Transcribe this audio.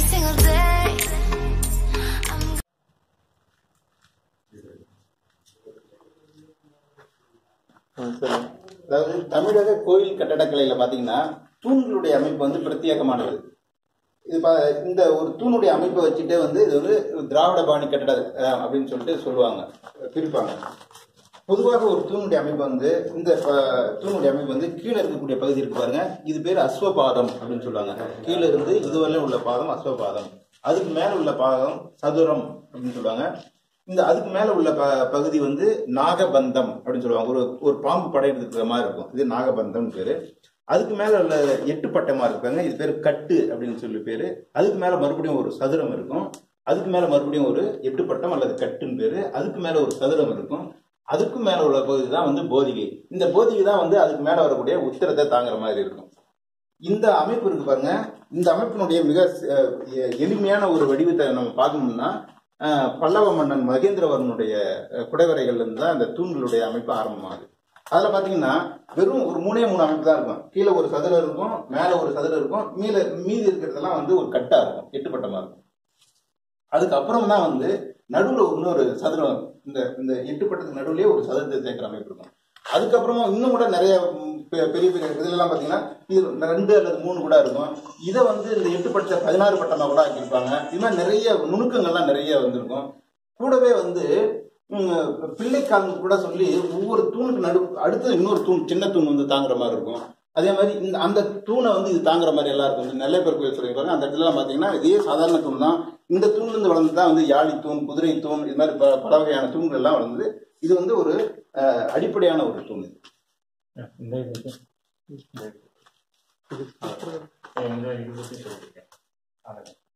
single day. I'm அதாவது தமிழக கோயில் கட்டடக்கலையில பாத்தீங்கன்னா தூண்களுடைய அமைப்பு வந்து பிரத்யேகமானது இது பா- இந்த ஒரு தூணுடைய அமைப்பை வச்சுட்டே வந்து இது ஒரு திராவிட பாணி கட்டட அஹ், அப்படின்னு சொல்லிட்டு சொல்லுவாங்க பிரிப்பாங்க பொதுவாக ஒரு தூணுடைய அமைப்பு வந்து இந்த ப- தூணுடைய அமைப்பு வந்து கீழே இருக்கக்கூடிய பகுதி இருக்கு பாருங்க இது பேர் அஸ்வபாதம் அப்படின்னு சொல்லுவாங்க கீழே இருந்து இதுவரையிலும் உள்ள பாதம் அஸ்வபாதம் அதுக்கு மேல உள்ள பாதம் சதுரம் அப்படின்னு சொல்லுவாங்க இந்த அதுக்கு மேல உள்ள ப- பகுதி வந்து நாகபந்தம் அப்படின்னு சொல்லுவாங்க ஒரு ஒரு பாம்பு படையிறது இருக்கிற மாதிரி இருக்கும் இது நாகபந்தம் பேரு அதுக்கு மேல உள்ள எட்டு பட்டமா இருப்பாங்க இது பேர் கட்டு அப்படின்னு சொல்லி பேரு அதுக்கு மேல மறுபடியும் ஒரு சதுரம் இருக்கும் அதுக்கு மேல மறுபடியும் ஒரு எட்டு பட்டம் அல்லது கட்டுன்னு பேரு அதுக்கு மேல ஒரு சதுரம் இருக்கும் அதுக்கு மேல உள்ள பகுதி தான் வந்து போதிகை இந்த போதிகை தான் வந்து அதுக்கு மேல வரக்கூடிய உத்திரத்தை தாங்குற மாதிரி இருக்கும் இந்த அமைப்பு இருக்கு பாருங்க இந்த அமைப்பினுடைய மிக அஹ், எ- எளிமையான ஒரு வடிவத்தை நம்ம பார்க்கணும்னா அஹ், பல்லவ மன்னன் மகேந்திரவர்மனுடைய அஹ், குடைவரைகள்ல இருந்து தான் இந்த தூண்களுடைய அமைப்பு ஆரம்பமாகுது அதுல பாத்தீங்கன்னா வெறும் ஒரு மூணே மூணு அமைப்பு தான் இருக்கும் கீழே ஒரு சதுரம் இருக்கும் மேல ஒரு சதுரம் இருக்கும் மீத மீதி இருக்கிறதெல்லாம் வந்து ஒரு கட்டா இருக்கும் எட்டு பட்டமா இருக்கும் அதுக்கப்புறம் தான் வந்து நடுவுல இன்னொரு சதுரம் இந்த இந்த எட்டு பட்டத்துக்கு நடுவுலயே ஒரு சதுரத்தை சேர்க்கிற அமைப்பு இருக்கும் அதுக்கப்புறமா இன்னும் கூட நிறைய ம், பெ- பெரிய பெரிய இதுலலாம் பாத்தீங்கன்னா இது ரெண்டு அல்லது மூணு கூட இருக்கும் இதை வந்து இந்த எட்டு பட்டத்தை பதினாறு பட்டமா கூட ஆக்கியிருப்பாங்க இது மாதிரி நிறைய நுணுக்கங்கள்லாம் நிறைய வந்திருக்கும் கூடவே வந்து ம், பிள்ளைக்கால் கூட சொல்லி ஒவ்வொரு தூணுக்கு நடு அடுத்து இன்னொரு தூண் சின்ன தூண் வந்து தாங்குற மாதிரி இருக்கும் அதே மாதிரி இந்த அந்த தூணை வந்து இது தாங்குற மாதிரி எல்லாம் இருக்கும் இந்த நெல்லைப்பர் கோயில் சொல்லி பாருங்க அந்த இடத்துல பாத்தீங்கன்னா இதே சாதாரண தூண் தான் இந்த தூண்ல இருந்து வளர்ந்து தான் வந்து யாழி தூண் குதிரை தூண் இது மாதிரி ப- பல வகையான தூண்கள் எல்லாம் வளர்ந்தது இது வந்து ஒரு அஹ், அடிப்படையான ஒரு தூண் இது இந்த இது இந்த இது பத்தி சொல்லிருக்கேன்